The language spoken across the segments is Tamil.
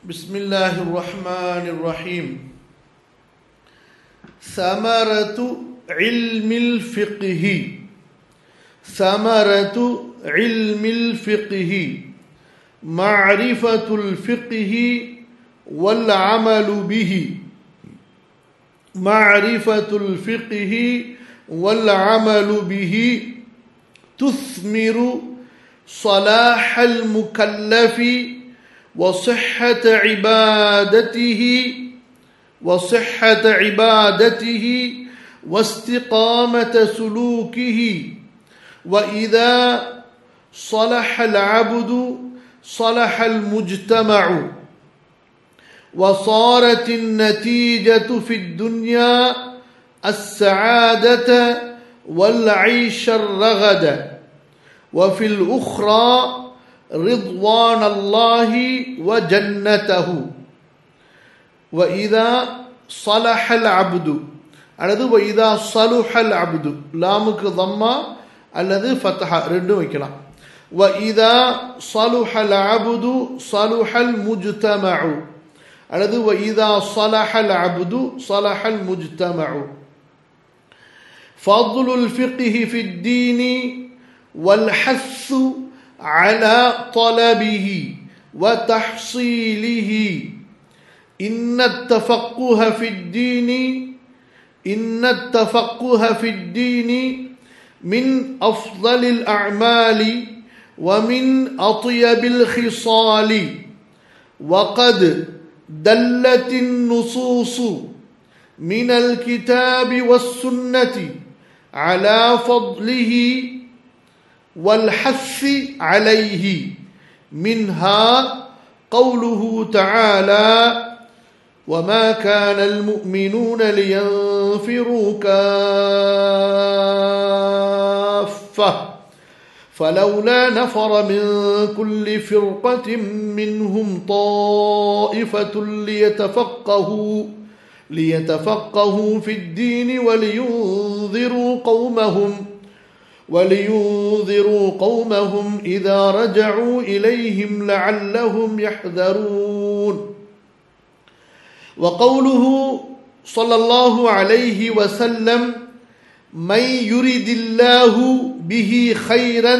بسم الله الرحمن الرحيم ثمرة علم الفقه ثمرة علم الفقه معرفة الفقه والعمل به معرفة الفقه والعمل به تثمر صلاح المكلف وصحة عبادته وصحة عبادته واستقامة سلوكه وإذا صلح العبد صلح المجتمع وصارت النتيجة في الدنيا السعادة والعيش الرغد وفي الأخرى رضوان الله وجنته وإذا صلح العبد அல்லது வைதா சலுஹல் அப்து லாமுக்கு தம்மா அல்லது ஃபத்தஹா ரெண்டும் வைக்கலாம் வைதா சலுஹல் அப்து சலுஹல் முஜ்தமஉ அல்லது வைதா சலஹல் அப்து சலஹல் முஜ்தமஉ فضل الفقه في الدين والحث على طلبه وتحصيله إن التفقه في الدين إن التفقه في الدين من أفضل الأعمال ومن أطيب الخصال وقد دلت النصوص من الكتاب والسنة على فضله والحث عليه منها قوله تعالى وما كان المؤمنون لينفروا كافة فلولا نفر من كل فرقة منهم طائفة ليتفقهوا ليتفقهوا في الدين ولينذروا قومهم ولينذروا قومهم إذا رجعوا إليهم لعلهم يحذرون وقوله صلى الله عليه وسلم من يرد الله به خيرا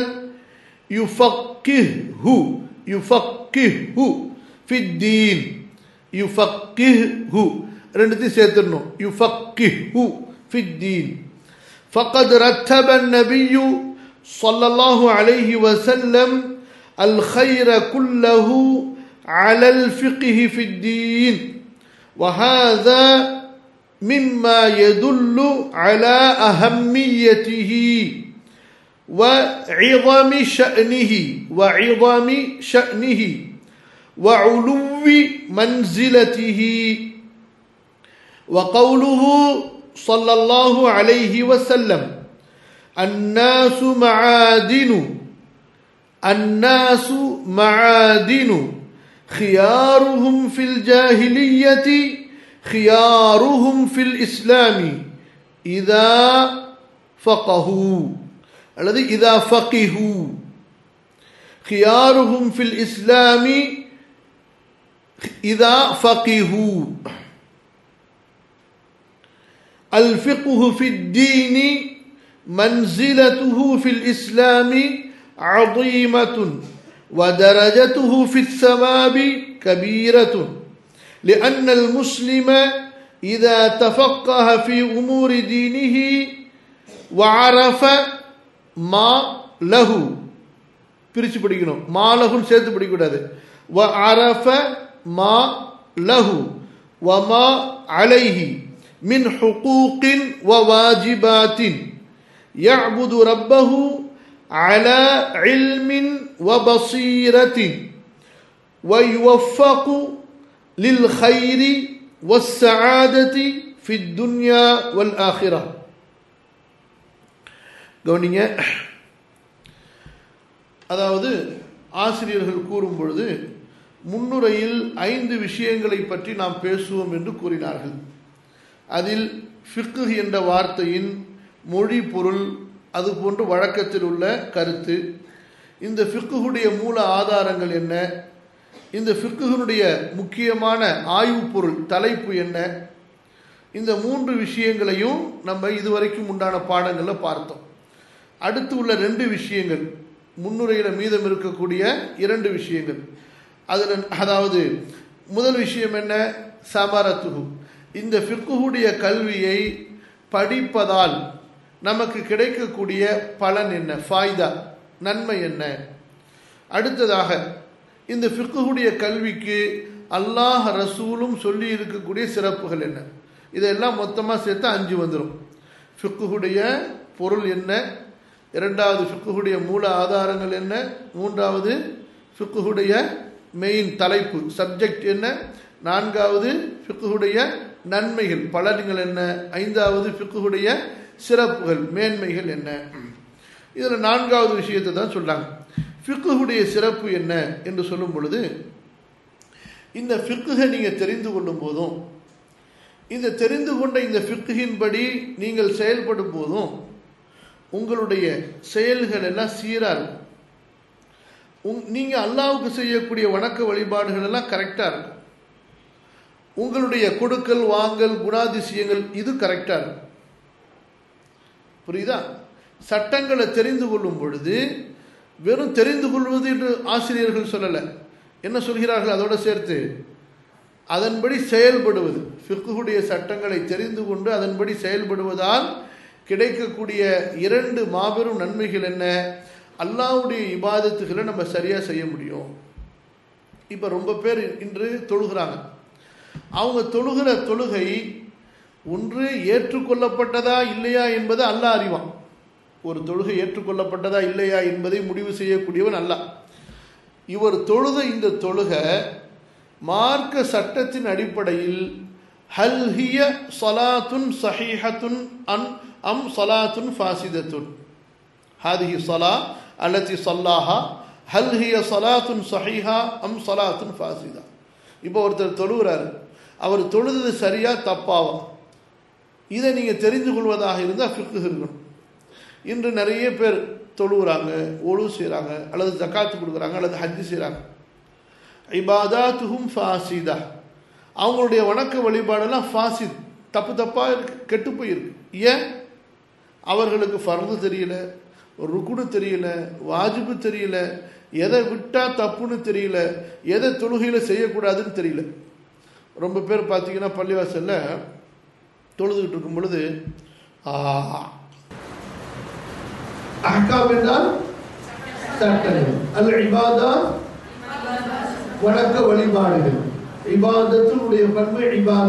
يفقهه يفقهه في الدين يفقهه ரெண்டுத்தையும் சேர்த்துடணும் يفقهه في الدين فقد رتب النبي صلى الله عليه وسلم الخير كله على الفقه في الدين وهذا مما يدل على أهميته وعظم شأنه وعظم شأنه وعلو منزلته وقوله صلى الله عليه وسلم الناس معادن الناس معادن خيارهم في الجاهلية خيارهم في الإسلام إذا فقهوا الذي إذا فقهوا خيارهم في الإسلام إذا فقهوا الفقه في الدين منزلته في الإسلام عظيمة ودرجته في الثواب كبيرة لأن المسلم إذا تفقه في أمور دينه وعرف ما له பிரிச்சு படிக்கணும் மாலகுன்னு சேர்த்து படிக்கக்கூடாது வ அரஃப மா லஹு வமா அலைஹி من حقوق وواجبات يعبد ربه على علم وبصيرة ويوفق للخير والسعادة في الدنيا والآخرة கவனிங்க அதாவது ஆசிரியர்கள் கூறும் பொழுது முன்னுரையில் ஐந்து விஷயங்களை பற்றி நாம் பேசுவோம் என்று கூறினார்கள் அதில் ஃபிக்கு என்ற வார்த்தையின் மொழி பொருள் அது போன்று வழக்கத்தில் உள்ள கருத்து இந்த ஃபிக்குடைய மூல ஆதாரங்கள் என்ன இந்த ஃபிக்குனுடைய முக்கியமான ஆய்வுப் பொருள் தலைப்பு என்ன இந்த மூன்று விஷயங்களையும் நம்ம இதுவரைக்கும் உண்டான பாடங்களில் பார்த்தோம் அடுத்து உள்ள ரெண்டு விஷயங்கள் முன்னுரையில் மீதம் இருக்கக்கூடிய இரண்டு விஷயங்கள் அதில் அதாவது முதல் விஷயம் என்ன சமரத்துகு இந்த ஃபிக்குடைய கல்வியை படிப்பதால் நமக்கு கிடைக்கக்கூடிய பலன் என்ன ஃபாய்தா நன்மை என்ன அடுத்ததாக இந்த ஃபிக்குடைய கல்விக்கு அல்லாஹ் ரசூலும் சொல்லி இருக்கக்கூடிய சிறப்புகள் என்ன இதெல்லாம் மொத்தமாக சேர்த்து அஞ்சு வந்துடும் ஃபிக்குடைய பொருள் என்ன இரண்டாவது ஃபிக்குடைய மூல ஆதாரங்கள் என்ன மூன்றாவது ஃபிக்குடைய மெயின் தலைப்பு சப்ஜெக்ட் என்ன நான்காவது ஃபிக்குடைய நன்மைகள் பலன்கள் என்ன ஐந்தாவது ஃபிக்குடைய சிறப்புகள் மேன்மைகள் என்ன இதில் நான்காவது விஷயத்தை தான் சொல்கிறாங்க ஃபிக்குடைய சிறப்பு என்ன என்று சொல்லும் பொழுது இந்த ஃபிக்குகை நீங்கள் தெரிந்து கொள்ளும் போதும் இந்த தெரிந்து கொண்ட இந்த ஃபிக்குகின்படி நீங்கள் செயல்படும் போதும் உங்களுடைய செயல்கள் எல்லாம் சீராக இருக்கும் உங் நீங்கள் அல்லாவுக்கு செய்யக்கூடிய வணக்க வழிபாடுகள் எல்லாம் கரெக்டாக இருக்கும் உங்களுடைய கொடுக்கல் வாங்கல் குணாதிசயங்கள் இது கரெக்டாக இருக்கும் புரியுதா சட்டங்களை தெரிந்து கொள்ளும் பொழுது வெறும் தெரிந்து கொள்வது என்று ஆசிரியர்கள் சொல்லலை என்ன சொல்கிறார்கள் அதோடு சேர்த்து அதன்படி செயல்படுவது ஃபிக்குடைய சட்டங்களை தெரிந்து கொண்டு அதன்படி செயல்படுவதால் கிடைக்கக்கூடிய இரண்டு மாபெரும் நன்மைகள் என்ன அல்லாவுடைய இபாதத்துகளை நம்ம சரியாக செய்ய முடியும் இப்போ ரொம்ப பேர் இன்று தொழுகிறாங்க அவங்க தொழுகிற தொழுகை ஒன்று ஏற்றுக்கொள்ளப்பட்டதா இல்லையா என்பதை அல்லாஹ் அறிவான் ஒரு தொழுகை ஏற்றுக்கொள்ளப்பட்டதா இல்லையா என்பதை முடிவு செய்யக்கூடியவன் அல்ல இவர் தொழுத இந்த தொழுகை மார்க்க சட்டத்தின் அடிப்படையில் ஹல் ஹிய சலாத்துன் சஹீஹத்துன் அன் அம் சலாத்துன் ஃபாசிதத்துன் ஹாதிஹி சலா அல்லத்தி சல்லாஹா ஹல் ஹிய சலாத்துன் சஹீஹா அம் சலாத்துன் ஃபாசிதா இப்போ ஒருத்தர் தொழுகிறாரு அவர் தொழுது சரியா தப்பாவா இதை நீங்கள் தெரிந்து கொள்வதாக இருந்தால் ஃபிக்கு இருக்கணும் இன்று நிறைய பேர் தொழுகிறாங்க ஒழு செய்கிறாங்க அல்லது ஜக்காத்து கொடுக்குறாங்க அல்லது ஹஜ்ஜு செய்கிறாங்க இபாதாத்துஹும் ஃபாசிதா அவங்களுடைய வணக்க வழிபாடெல்லாம் ஃபாசித் தப்பு தப்பாக இருக்கு கெட்டு போயிருக்கு ஏன் அவர்களுக்கு ஃபர்து தெரியல ருக்குனு தெரியல வாஜிபு தெரியல எதை விட்டால் தப்புன்னு தெரியல எதை தொழுகையில் செய்யக்கூடாதுன்னு தெரியல ரொம்ப பேர் பார்த்தீங்கன்னா பள்ளிவாசலில் தொழுதுகிட்டு இருக்கும் பொழுது அஹ்காம் என்றால் சட்டங்கள் அல் இபாதா வணக்க வழிபாடுகள் இபாதத்தினுடைய பண்பு இபாத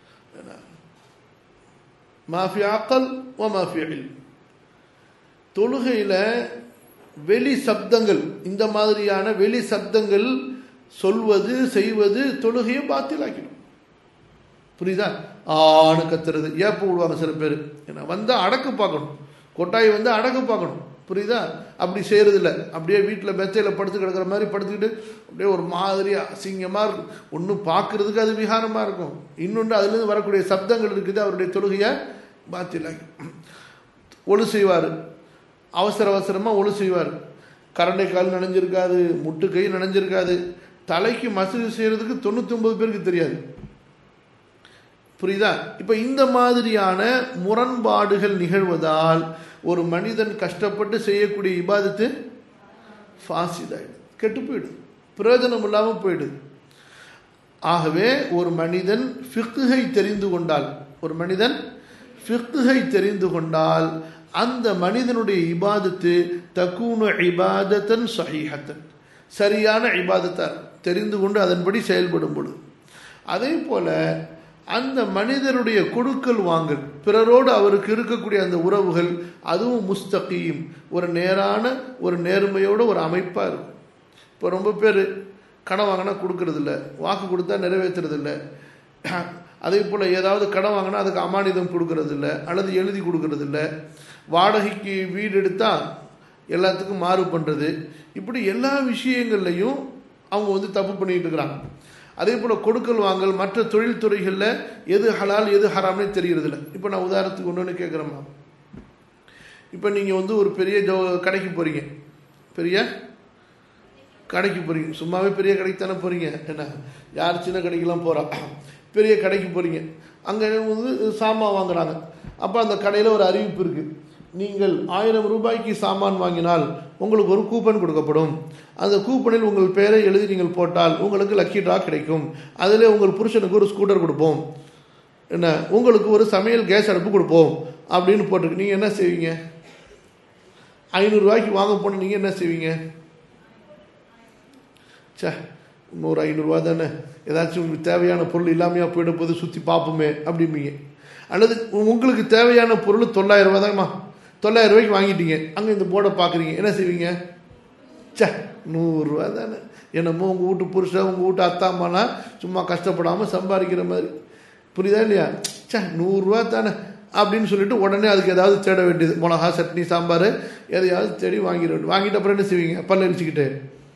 மாஃபி ஆக்கல் ஓ மாஃபி இல் தொழுகையில் வெளி சப்தங்கள் இந்த மாதிரியான வெளி சப்தங்கள் சொல்வது செய்வது தொழுகையை பாத்திலாக்கிடும் புரியுதா ஆணு கத்துறது ஏப்ப விடுவாங்க சில பேர் ஏன்னா வந்தால் அடக்கு பார்க்கணும் கொட்டாய் வந்து அடக்கு பார்க்கணும் புரியுதா அப்படி செய்கிறது இல்லை அப்படியே வீட்டில் மெத்தையில் படுத்து கிடக்கிற மாதிரி படுத்துக்கிட்டு அப்படியே ஒரு மாதிரி அசிங்கமாக இருக்கும் ஒன்று பார்க்குறதுக்கு அது விகாரமாக இருக்கும் இன்னொன்று அதுலேருந்து வரக்கூடிய சப்தங்கள் இருக்குது அவருடைய தொழுகையை பாத்திலாக்கி ஒழு செய்வார் அவசர அவசரமாக ஒழு செய்வார் கரண்டை கால் நனைஞ்சிருக்காது முட்டு கை நனைஞ்சிருக்காது தலைக்கு மசூதி செய்கிறதுக்கு தொண்ணூற்றி ஒன்பது பேருக்கு தெரியாது புரியுதா இப்போ இந்த மாதிரியான முரண்பாடுகள் நிகழ்வதால் ஒரு மனிதன் கஷ்டப்பட்டு செய்யக்கூடிய இபாதத்து ஃபாசிதாயிடுது கெட்டு போயிடுது பிரயோஜனம் இல்லாமல் போயிடுது ஆகவே ஒரு மனிதன் ஃபிக்குகை தெரிந்து கொண்டால் ஒரு மனிதன் ஃபிக்குகை தெரிந்து கொண்டால் அந்த மனிதனுடைய இபாதத்து தக்கூனு இபாதத்தன் சஹீஹத்தன் சரியான இபாதத்தார் தெரிந்து கொண்டு அதன்படி செயல்படும் பொழுது அதே போல அந்த மனிதனுடைய கொடுக்கல் வாங்கல் பிறரோடு அவருக்கு இருக்கக்கூடிய அந்த உறவுகள் அதுவும் முஸ்தகீம் ஒரு நேரான ஒரு நேர்மையோட ஒரு அமைப்பாக இருக்கும் இப்போ ரொம்ப பேர் கடன் வாங்கினா கொடுக்கறதில்ல வாக்கு கொடுத்தா நிறைவேற்றுறதில்ல அதே போல் ஏதாவது கடன் வாங்கினா அதுக்கு அமானிதம் கொடுக்கறதில்ல அல்லது எழுதி கொடுக்கறதில்ல வாடகைக்கு வீடு எடுத்தால் எல்லாத்துக்கும் மாறு பண்ணுறது இப்படி எல்லா விஷயங்கள்லையும் அவங்க வந்து தப்பு பண்ணிகிட்டு இருக்கிறாங்க அதே போல் கொடுக்கல் வாங்கல் மற்ற தொழில்துறைகளில் எது ஹலால் எது ஹராம்னே தெரியறதில்ல இப்போ நான் உதாரணத்துக்கு ஒன்று ஒன்று கேட்குறேம்மா இப்போ நீங்கள் வந்து ஒரு பெரிய ஜோ கடைக்கு போகிறீங்க பெரிய கடைக்கு போகிறீங்க சும்மாவே பெரிய கடைக்கு தானே போகிறீங்க என்ன யார் சின்ன கடைக்கெல்லாம் போகிறா பெரிய கடைக்கு போகிறீங்க அங்கே வந்து சாமான் வாங்குறாங்க அப்போ அந்த கடையில் ஒரு அறிவிப்பு இருக்குது நீங்கள் ஆயிரம் ரூபாய்க்கு சாமான் வாங்கினால் உங்களுக்கு ஒரு கூப்பன் கொடுக்கப்படும் அந்த கூப்பனில் உங்கள் பெயரை எழுதி நீங்கள் போட்டால் உங்களுக்கு லக்கி ட்ரா கிடைக்கும் அதில் உங்கள் புருஷனுக்கு ஒரு ஸ்கூட்டர் கொடுப்போம் என்ன உங்களுக்கு ஒரு சமையல் கேஸ் அடுப்பு கொடுப்போம் அப்படின்னு போட்டிருக்கு நீங்கள் என்ன செய்வீங்க ஐநூறுரூவாய்க்கு வாங்க போன நீங்கள் என்ன செய்வீங்க சே நூறு ஐநூறுரூவா தானே ஏதாச்சும் உங்களுக்கு தேவையான பொருள் இல்லாமையா போயிட போது சுற்றி பார்ப்போமே அப்படிம்பீங்க அல்லது உங்களுக்கு தேவையான பொருள் தொள்ளாயிரம் ரூபா தான்மா தொள்ளாயிரம் ரூபாய்க்கு வாங்கிட்டீங்க அங்கே இந்த போர்டை பார்க்குறீங்க என்ன செய்வீங்க சே நூறுரூவா தானே என்னமோ உங்கள் வீட்டு புருஷன் உங்கள் வீட்டு அத்தா அம்மாலாம் சும்மா கஷ்டப்படாமல் சம்பாதிக்கிற மாதிரி புரியுதா இல்லையா சே நூறுரூவா தானே அப்படின்னு சொல்லிட்டு உடனே அதுக்கு ஏதாவது தேட வேண்டியது மிளகா சட்னி சாம்பார் எதையாவது தேடி வாங்கிட வேண்டும் வாங்கிட்ட அப்புறம் என்ன செய்வீங்க பல்ல அடிச்சுக்கிட்டு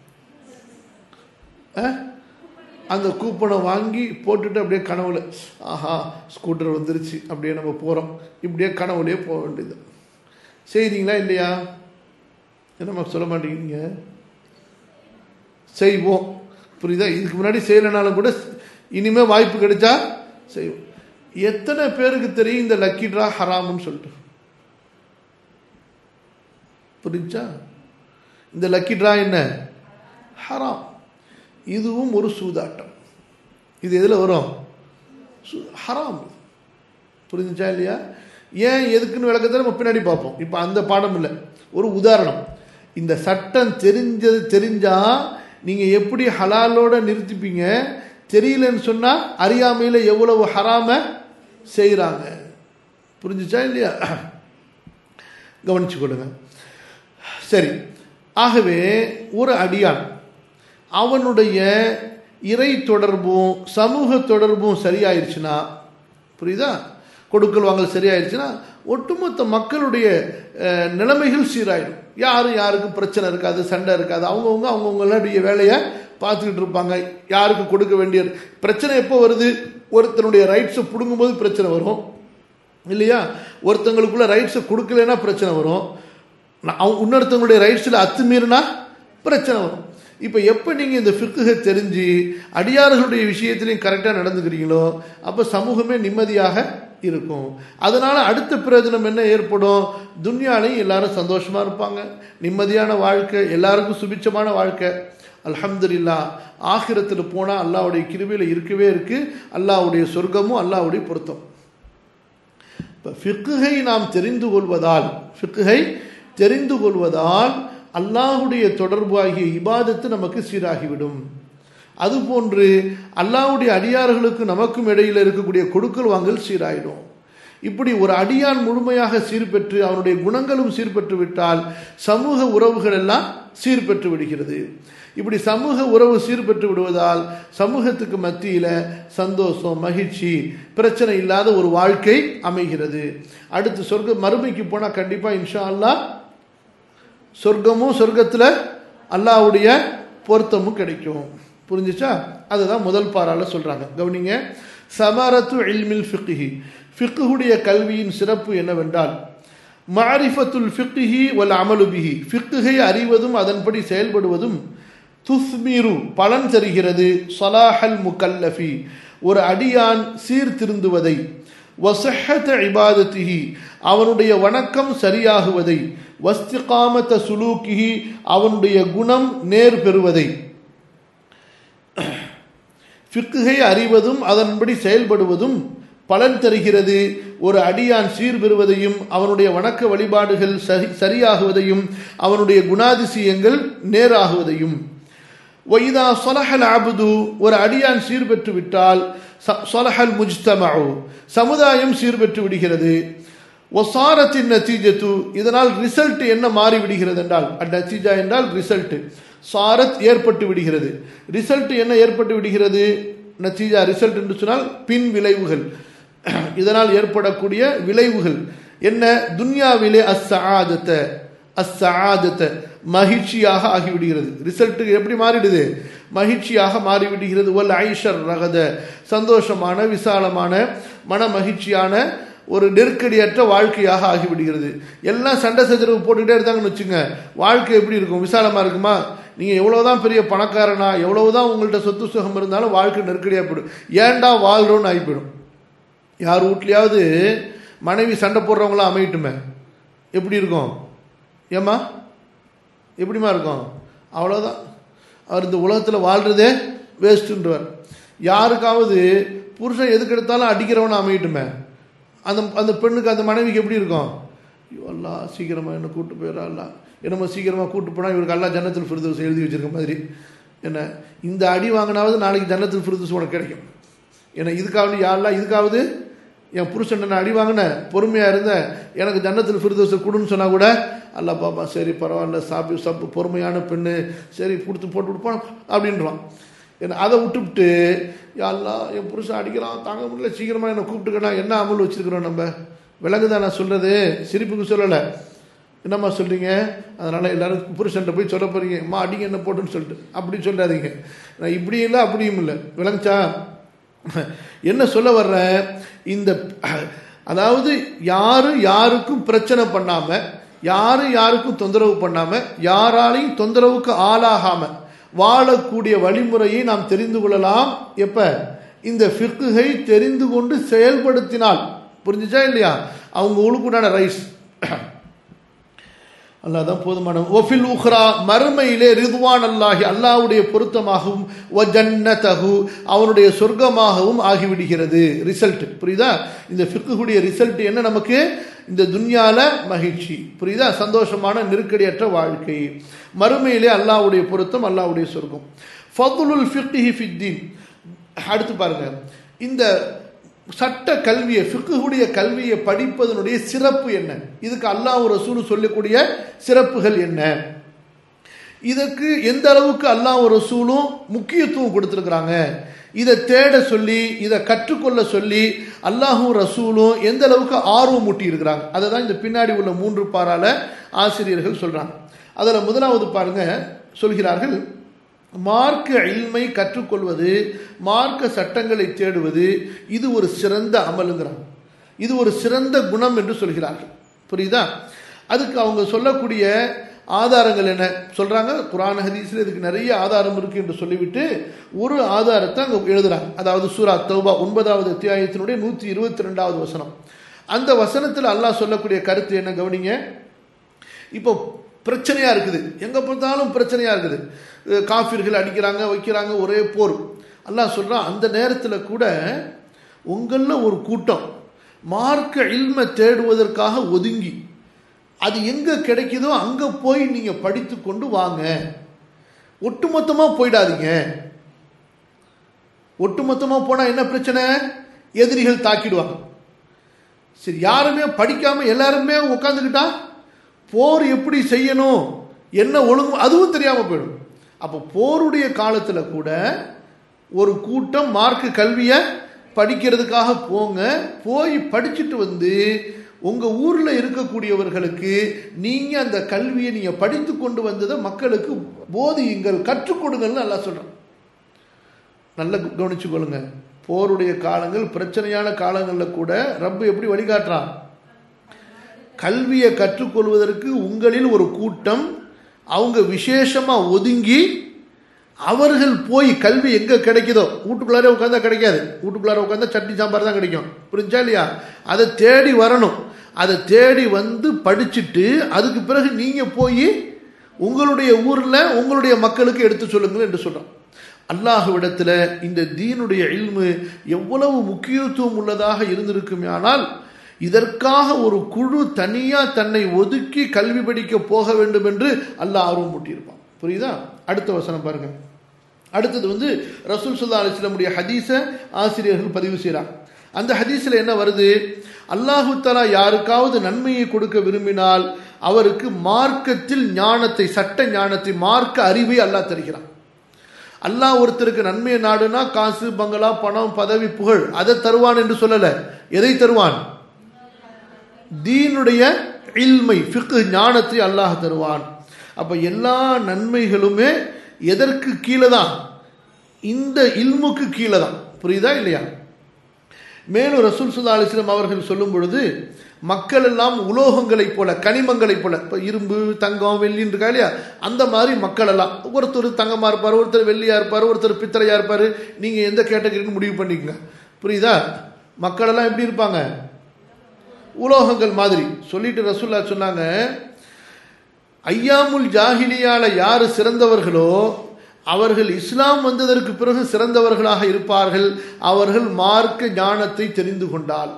அந்த கூப்பனை வாங்கி போட்டுட்டு அப்படியே கனவுல ஆஹா ஸ்கூட்டர் வந்துருச்சு அப்படியே நம்ம போகிறோம் இப்படியே கனவுலேயே போக வேண்டியது செய்கிறீங்களா இல்லையா என்னம்மா சொல்ல மாட்டேங்கிறீங்க செய்வோம் புரியுதா இதுக்கு முன்னாடி செய்யலைனாலும் கூட இனிமேல் வாய்ப்பு கிடைச்சா செய்வோம் எத்தனை பேருக்கு தெரியும் இந்த லக்கி ட்ரா ஹராம்னு சொல்லிட்டு புரிஞ்சா இந்த லக்கி ட்ரா என்ன ஹராம் இதுவும் ஒரு சூதாட்டம் இது எதில் வரும் ஹராம் புரிஞ்சுச்சா இல்லையா ஏன் எதுக்குன்னு விளக்கத்தை நம்ம பின்னாடி பார்ப்போம் இப்போ அந்த பாடம் இல்லை ஒரு உதாரணம் இந்த சட்டம் தெரிஞ்சது தெரிஞ்சா நீங்கள் எப்படி ஹலாலோட நிறுத்திப்பீங்க தெரியலன்னு சொன்னால் அறியாமையில் எவ்வளவு ஹராம செய்கிறாங்க புரிஞ்சுச்சா இல்லையா கவனிச்சு கொடுங்க சரி ஆகவே ஒரு அடியான் அவனுடைய இறை தொடர்பும் சமூக தொடர்பும் சரியாயிருச்சுன்னா புரியுதா கொடுக்கல் வாங்கல் சரியாயிருச்சுன்னா ஒட்டுமொத்த மக்களுடைய நிலைமைகள் சீராயிடும் யாரும் யாருக்கும் பிரச்சனை இருக்காது சண்டை இருக்காது அவங்கவுங்க அவங்கவுங்களுடைய வேலையை பார்த்துக்கிட்டு இருப்பாங்க யாருக்கு கொடுக்க வேண்டிய பிரச்சனை எப்போ வருது ஒருத்தனுடைய ரைட்ஸை பிடுங்கும்போது பிரச்சனை வரும் இல்லையா ஒருத்தங்களுக்குள்ள ரைட்ஸை கொடுக்கலன்னா பிரச்சனை வரும் இன்னொருத்தவங்களுடைய ரைட்ஸில் அத்துமீறினா பிரச்சனை வரும் இப்போ எப்போ நீங்கள் இந்த ஃபிக்குகை தெரிஞ்சு அடியார்களுடைய விஷயத்திலையும் கரெக்டாக நடந்துக்கிறீங்களோ அப்போ சமூகமே நிம்மதியாக இருக்கும் அதனால் அடுத்த பிரயோஜனம் என்ன ஏற்படும் துன்யாலையும் எல்லாரும் சந்தோஷமாக இருப்பாங்க நிம்மதியான வாழ்க்கை எல்லாருக்கும் சுபிச்சமான வாழ்க்கை அல்ஹம்துலில்லா ஆகிரத்தில் போனால் அல்லாவுடைய கிருவியில் இருக்கவே இருக்குது அல்லாவுடைய சொர்க்கமும் அல்லாவுடைய பொருத்தம் இப்போ ஃபிக்குகை நாம் தெரிந்து கொள்வதால் ஃபிக்குகை தெரிந்து கொள்வதால் அல்லாஹுடைய தொடர்பு ஆகிய இபாதத்து நமக்கு சீராகிவிடும் அதுபோன்று அல்லாஹுடைய அடியார்களுக்கு நமக்கும் இடையில் இருக்கக்கூடிய கொடுக்கல் வாங்கல் சீராயிடும் இப்படி ஒரு அடியான் முழுமையாக சீர்பெற்று அவனுடைய குணங்களும் சீர்பெற்று விட்டால் சமூக உறவுகள் எல்லாம் சீர்பெற்று விடுகிறது இப்படி சமூக உறவு சீர்பெற்று விடுவதால் சமூகத்துக்கு மத்தியில் சந்தோஷம் மகிழ்ச்சி பிரச்சனை இல்லாத ஒரு வாழ்க்கை அமைகிறது அடுத்து சொர்க்க மறுமைக்கு போனால் கண்டிப்பாக இன்ஷா அல்லா சொர்க்கமும் சொர்க்கத்தில் அல்லாவுடைய பொருத்தமும் கிடைக்கும் புரிஞ்சுச்சா அதுதான் முதல் பாரால சொல்றாங்க கவனிங்க சமரத்து இல்மில் ஃபிக்ஹி ஃபிக்குடைய கல்வியின் சிறப்பு என்னவென்றால் மாரிஃபத்துல் ஃபிக்ஹி வல் அமலுபிஹி ஃபிக்குகை அறிவதும் அதன்படி செயல்படுவதும் துஸ்மீரு பலன் தருகிறது சலாஹல் முக்கல்லஃபி ஒரு அடியான் சீர்திருந்துவதை வசஹத இபாதத்திஹி அவனுடைய வணக்கம் சரியாகுவதை வஸ்திகாமத்த சுலூக்கிஹி அவனுடைய குணம் நேர் பெறுவதை ஃபிக்குகை அறிவதும் அதன்படி செயல்படுவதும் பலன் தருகிறது ஒரு அடியான் சீர்பெறுவதையும் அவனுடைய வணக்க வழிபாடுகள் சரி சரியாகுவதையும் அவனுடைய குணாதிசயங்கள் நேராகுவதையும் ஒய்தா சொலஹல் ஆபுது ஒரு அடியான் சீர்பெற்று விட்டால் சொலஹல் முஜ்தமு சமுதாயம் சீர்பெற்று விடுகிறது ஒசாரத்தின் நத்தீஜத்து இதனால் ரிசல்ட் என்ன மாறி விடுகிறது என்றால் நத்தீஜா என்றால் ரிசல்ட் சாரத் ஏற்பட்டு விடுகிறது ரிசல்ட் என்ன ஏற்பட்டு விடுகிறது நத்தீஜா ரிசல்ட் என்று சொன்னால் பின் விளைவுகள் இதனால் ஏற்படக்கூடிய விளைவுகள் என்ன துன்யாவிலே அஸ்ஸாதத்த அஸ்ஸாதத்த மகிழ்ச்சியாக ஆகிவிடுகிறது ரிசல்ட் எப்படி மாறிடுது மகிழ்ச்சியாக மாறிவிடுகிறது ஒல் ஐஷர் ரகத சந்தோஷமான விசாலமான மன மகிழ்ச்சியான ஒரு நெருக்கடியற்ற வாழ்க்கையாக ஆகிவிடுகிறது எல்லாம் சண்டை சச்சரவு போட்டுக்கிட்டே இருந்தாங்கன்னு வச்சுங்க வாழ்க்கை எப்படி இருக்கும் விசாலமாக இருக்குமா நீங்கள் எவ்வளோதான் பெரிய பணக்காரனா எவ்வளவுதான் உங்கள்கிட்ட சொத்து சுகம் இருந்தாலும் வாழ்க்கை நெருக்கடியாக போயிடும் ஏன்டா வாழ்கிறோன்னு ஆகி போயிடும் யார் வீட்லையாவது மனைவி சண்டை போடுறவங்களாம் அமையட்டுமே எப்படி இருக்கும் ஏம்மா எப்படிமா இருக்கும் அவ்வளோதான் அவர் இந்த உலகத்தில் வாழ்கிறதே வேஸ்ட்டுன்றவர் யாருக்காவது புருஷன் எதுக்கு எடுத்தாலும் அடிக்கிறவனை அமையட்டுமே அந்த அந்த பெண்ணுக்கு அந்த மனைவிக்கு எப்படி இருக்கும் ஐயோ அல்லா சீக்கிரமாக என்ன கூட்டு போயிடா அல்லா என்னமோ சீக்கிரமாக கூட்டு போனால் இவருக்கு அல்லா ஜன்னத்தில் ஃபிருதூஸ் எழுதி வச்சிருக்க மாதிரி என்ன இந்த அடி வாங்கினாவது நாளைக்கு ஜன்னத்தில் ஃபிருதூஸ் உனக்கு கிடைக்கும் ஏன்னா இதுக்காவது யாரெல்லாம் இதுக்காவது என் புருஷன் நான் அடி வாங்கினேன் பொறுமையாக இருந்தேன் எனக்கு ஜன்னத்தில் ஃபிருதோஸை கொடுன்னு சொன்னால் கூட அல்ல பாப்பா சரி பரவாயில்ல சாப்பி சப்பு பொறுமையான பெண்ணு சரி கொடுத்து போட்டு விடுப்பான் அப்படின்றான் என்ன அதை விட்டுவிட்டு யாரெல்லாம் என் புருஷன் அடிக்கிறான் தாங்க முடியல சீக்கிரமாக என்னை கூப்பிட்டுக்கண்ணா என்ன அமல் வச்சுருக்குறோம் நம்ம விலங்குதான் நான் சொல்கிறது சிரிப்புக்கு சொல்லலை என்னம்மா சொல்கிறீங்க அதனால் எல்லோரும் புருஷன்ட்ட போய் சொல்ல போகிறீங்க அம்மா அடிங்க என்ன போட்டுன்னு சொல்லிட்டு அப்படி சொல்லாதீங்க நான் இப்படி இல்லை அப்படியும் இல்லை விளங்குச்சா என்ன சொல்ல வர்றேன் இந்த அதாவது யாரும் யாருக்கும் பிரச்சனை பண்ணாம யாரும் யாருக்கும் தொந்தரவு பண்ணாம யாராலையும் தொந்தரவுக்கு ஆளாகாம வாழக்கூடிய வழிமுறையை நாம் தெரிந்து கொள்ளலாம் எப்ப இந்த ஃபிக்குகை தெரிந்து கொண்டு செயல்படுத்தினால் புரிஞ்சுச்சா இல்லையா அவங்க உழுக்குண்டான ரைஸ் அல்லாதான் போதுமான ஒஃபில் உஹ்ரா மறுமையிலே ரிதுவான் அல்லாஹி அல்லாவுடைய பொருத்தமாகவும் ஒ ஜன்னதகு அவனுடைய சொர்க்கமாகவும் ஆகிவிடுகிறது ரிசல்ட் புரியுதா இந்த ஃபிக்குடைய ரிசல்ட் என்ன நமக்கு இந்த துன்யால மகிழ்ச்சி புரியுதா சந்தோஷமான நெருக்கடியற்ற வாழ்க்கை மறுமையிலே அல்லாவுடைய பொருத்தம் அல்லாவுடைய சொர்க்கம் ஃபதுலுல் ஃபிக்ஹி ஃபித்தீன் அடுத்து பாருங்க இந்த சட்ட கல்வியை ஃபிக்குடைய கல்வியை படிப்பதனுடைய சிறப்பு என்ன இதுக்கு அல்லாஹ் ரசூல் சொல்லக்கூடிய சிறப்புகள் என்ன இதற்கு எந்த அளவுக்கு அல்லாஹ் ரசூலும் முக்கியத்துவம் கொடுத்துருக்குறாங்க இதை தேட சொல்லி இதை கற்றுக்கொள்ள சொல்லி அல்லாஹும் ரசூலும் எந்த அளவுக்கு ஆர்வம் மூட்டி இருக்கிறாங்க அதை தான் இந்த பின்னாடி உள்ள மூன்று பாரால ஆசிரியர்கள் சொல்றாங்க அதில் முதலாவது பாருங்க சொல்கிறார்கள் மார்க்க இல்மை கற்றுக்கொள்வது மார்க்க சட்டங்களை தேடுவது இது ஒரு சிறந்த அமலுங்கிறாங்க இது ஒரு சிறந்த குணம் என்று சொல்கிறார்கள் புரியுதா அதுக்கு அவங்க சொல்லக்கூடிய ஆதாரங்கள் என்ன சொல்றாங்க குரான் ஹதீஸில் இதுக்கு நிறைய ஆதாரம் இருக்கு என்று சொல்லிவிட்டு ஒரு ஆதாரத்தை அங்கே எழுதுறாங்க அதாவது சூரா தௌபா ஒன்பதாவது அத்தியாயத்தினுடைய நூற்றி இருபத்தி ரெண்டாவது வசனம் அந்த வசனத்தில் அல்லாஹ் சொல்லக்கூடிய கருத்து என்ன கவனிங்க இப்போ பிரச்சனையாக இருக்குது எங்கே பார்த்தாலும் பிரச்சனையாக இருக்குது காஃபிர்கள் அடிக்கிறாங்க வைக்கிறாங்க ஒரே போர் அல்லாஹ் சொல்கிறான் அந்த நேரத்தில் கூட உங்களில் ஒரு கூட்டம் மார்க்க இல்மை தேடுவதற்காக ஒதுங்கி அது எங்கே கிடைக்குதோ அங்கே போய் நீங்கள் படித்து கொண்டு வாங்க ஒட்டுமொத்தமாக போயிடாதீங்க ஒட்டுமொத்தமாக போனால் என்ன பிரச்சனை எதிரிகள் தாக்கிடுவாங்க சரி யாருமே படிக்காமல் எல்லாருமே உட்காந்துக்கிட்டா போர் எப்படி செய்யணும் என்ன ஒழுங்கு அதுவும் தெரியாமல் போயிடும் அப்போ போருடைய காலத்தில் கூட ஒரு கூட்டம் மார்க்கு கல்வியை படிக்கிறதுக்காக போங்க போய் படிச்சுட்டு வந்து உங்கள் ஊரில் இருக்கக்கூடியவர்களுக்கு நீங்கள் அந்த கல்வியை நீங்கள் படித்து கொண்டு வந்ததை மக்களுக்கு போதியுங்கள் கற்றுக் கொடுங்கள்னு நல்லா சொல்கிறேன் நல்லா கவனிச்சுக்கொள்ளுங்க போருடைய காலங்கள் பிரச்சனையான காலங்களில் கூட ரப்பு எப்படி வழிகாட்டுறான் கல்வியை கற்றுக்கொள்வதற்கு உங்களில் ஒரு கூட்டம் அவங்க விசேஷமாக ஒதுங்கி அவர்கள் போய் கல்வி எங்கே கிடைக்குதோ வீட்டுக்குள்ளாரே உட்காந்தா கிடைக்காது வீட்டுக்குள்ளார உட்காந்தா சட்னி சாம்பார் தான் கிடைக்கும் புரிஞ்சா இல்லையா அதை தேடி வரணும் அதை தேடி வந்து படிச்சுட்டு அதுக்கு பிறகு நீங்கள் போய் உங்களுடைய ஊரில் உங்களுடைய மக்களுக்கு எடுத்து சொல்லுங்கள் என்று சொல்கிறோம் அல்லாஹுவிடத்தில் இந்த தீனுடைய இல்மு எவ்வளவு முக்கியத்துவம் உள்ளதாக இருந்திருக்குமே ஆனால் இதற்காக ஒரு குழு தனியா தன்னை ஒதுக்கி கல்வி படிக்க போக வேண்டும் என்று அல்லாஹ் ஆர்வம் மூட்டியிருப்பான் புரியுதா அடுத்த வசனம் பாருங்க அடுத்தது வந்து ரசூல் சுல்லா அலிஸ்லமுடைய ஹதீஸ ஆசிரியர்கள் பதிவு செய்கிறாங்க அந்த ஹதீஸில் என்ன வருது அல்லாஹு தலா யாருக்காவது நன்மையை கொடுக்க விரும்பினால் அவருக்கு மார்க்கத்தில் ஞானத்தை சட்ட ஞானத்தை மார்க்க அறிவை அல்லாஹ் தருகிறான் அல்லாஹ் ஒருத்தருக்கு நன்மையை நாடுனா காசு பங்களா பணம் பதவி புகழ் அதை தருவான் என்று சொல்லலை எதை தருவான் தீனுடைய இல்மை ஃபிக்கு ஞானத்தை அல்லாஹ் தருவான் அப்போ எல்லா நன்மைகளுமே எதற்கு கீழே தான் இந்த இல்முக்கு கீழே தான் புரியுதா இல்லையா மேலும் ரசூல் சுல்லா அலிஸ்லாம் அவர்கள் சொல்லும் பொழுது மக்கள் எல்லாம் உலோகங்களைப் போல கனிமங்களைப் போல இப்போ இரும்பு தங்கம் வெள்ளின்னு இருக்கா இல்லையா அந்த மாதிரி மக்கள் எல்லாம் ஒருத்தர் தங்கமாக இருப்பார் ஒருத்தர் வெள்ளியாக இருப்பார் ஒருத்தர் பித்தளையாக இருப்பார் நீங்கள் எந்த கேட்டகரின்னு முடிவு பண்ணிக்கங்க புரியுதா மக்கள் எல்லாம் எப்படி இருப்பாங்க உலோகங்கள் மாதிரி சொல்லிட்டு ரசூல்லா சொன்னாங்க ஐயாமுல் ஜாஹிலியால யார் சிறந்தவர்களோ அவர்கள் இஸ்லாம் வந்ததற்கு பிறகு சிறந்தவர்களாக இருப்பார்கள் அவர்கள் மார்க்க ஞானத்தை தெரிந்து கொண்டால்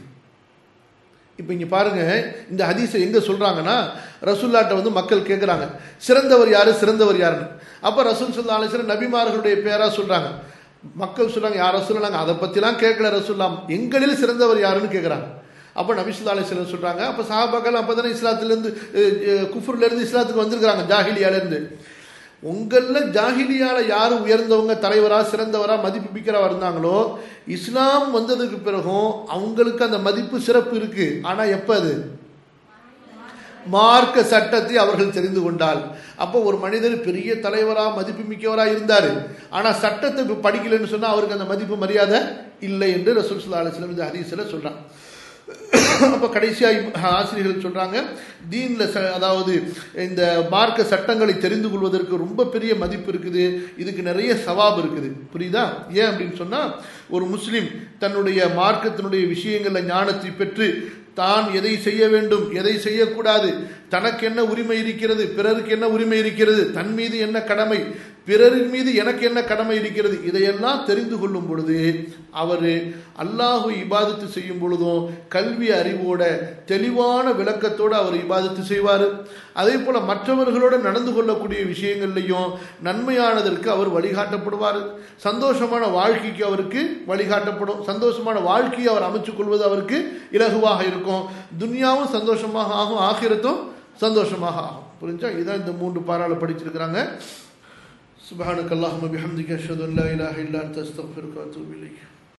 இப்போ இங்கே பாருங்க இந்த ஹதீஸை எங்கே சொல்கிறாங்கன்னா ரசூல்லாட்ட வந்து மக்கள் கேட்குறாங்க சிறந்தவர் யார் சிறந்தவர் யாருன்னு அப்போ ரசூல் சொல்லா அலிஸ்லாம் நபிமார்களுடைய பேராக சொல்கிறாங்க மக்கள் சொல்கிறாங்க யார் ரசூல் நாங்கள் அதை பற்றிலாம் கேட்கல ரசூல்லாம் எங்களில் சிறந்தவர் யாருன்னு கேட்குறாங்க அப்போ நபிசுல்லா அலிஸ்லாம் சொல்கிறாங்க அப்போ சாபாக்கள் அப்போ தானே இஸ்லாத்துலேருந்து குஃபுர்லேருந்து இஸ்லாத்துக்கு வந்திருக்கிறாங்க ஜாஹிலியாலேருந்து உங்களில் ஜாஹிலியால யார் உயர்ந்தவங்க தலைவராக சிறந்தவராக மதிப்பு மிக்கிறவா இருந்தாங்களோ இஸ்லாம் வந்ததுக்கு பிறகும் அவங்களுக்கு அந்த மதிப்பு சிறப்பு இருக்கு ஆனால் எப்போ அது மார்க்க சட்டத்தை அவர்கள் தெரிந்து கொண்டால் அப்போ ஒரு மனிதர் பெரிய தலைவரா மதிப்பு மிக்கவரா இருந்தார் ஆனால் சட்டத்தை இப்போ படிக்கலன்னு சொன்னால் அவருக்கு அந்த மதிப்பு மரியாதை இல்லை என்று ரசூல் சுல்லா அலிஸ்லாம் இந்த ஹதீஸில் சொல்கிறான் அப்போ கடைசியாக ஆசிரியர்கள் சொல்கிறாங்க தீனில் அதாவது இந்த மார்க்க சட்டங்களை தெரிந்து கொள்வதற்கு ரொம்ப பெரிய மதிப்பு இருக்குது இதுக்கு நிறைய சவாப் இருக்குது புரியுதா ஏன் அப்படின்னு சொன்னால் ஒரு முஸ்லீம் தன்னுடைய மார்க்கத்தினுடைய விஷயங்களில் ஞானத்தை பெற்று தான் எதை செய்ய வேண்டும் எதை செய்யக்கூடாது தனக்கு என்ன உரிமை இருக்கிறது பிறருக்கு என்ன உரிமை இருக்கிறது தன் மீது என்ன கடமை பிறரின் மீது எனக்கு என்ன கடமை இருக்கிறது இதையெல்லாம் தெரிந்து கொள்ளும் பொழுது அவர் அல்லாஹு இபாதத்து செய்யும் பொழுதும் கல்வி அறிவோட தெளிவான விளக்கத்தோடு அவர் இபாதத்து செய்வார் அதே போல் மற்றவர்களோடு நடந்து கொள்ளக்கூடிய விஷயங்கள்லையும் நன்மையானதற்கு அவர் வழிகாட்டப்படுவார் சந்தோஷமான வாழ்க்கைக்கு அவருக்கு வழிகாட்டப்படும் சந்தோஷமான வாழ்க்கையை அவர் அமைச்சு கொள்வது அவருக்கு இலகுவாக இருக்கும் துன்யாவும் சந்தோஷமாக ஆகும் ஆகிரத்தும் சந்தோஷமாக ஆகும் புரிஞ்சா இதுதான் இந்த மூன்று பாராள படிச்சிருக்கிறாங்க سبحانك اللهم بحمدك أشهد أن لا إله إلا أنت أستغفرك وأتوب إليك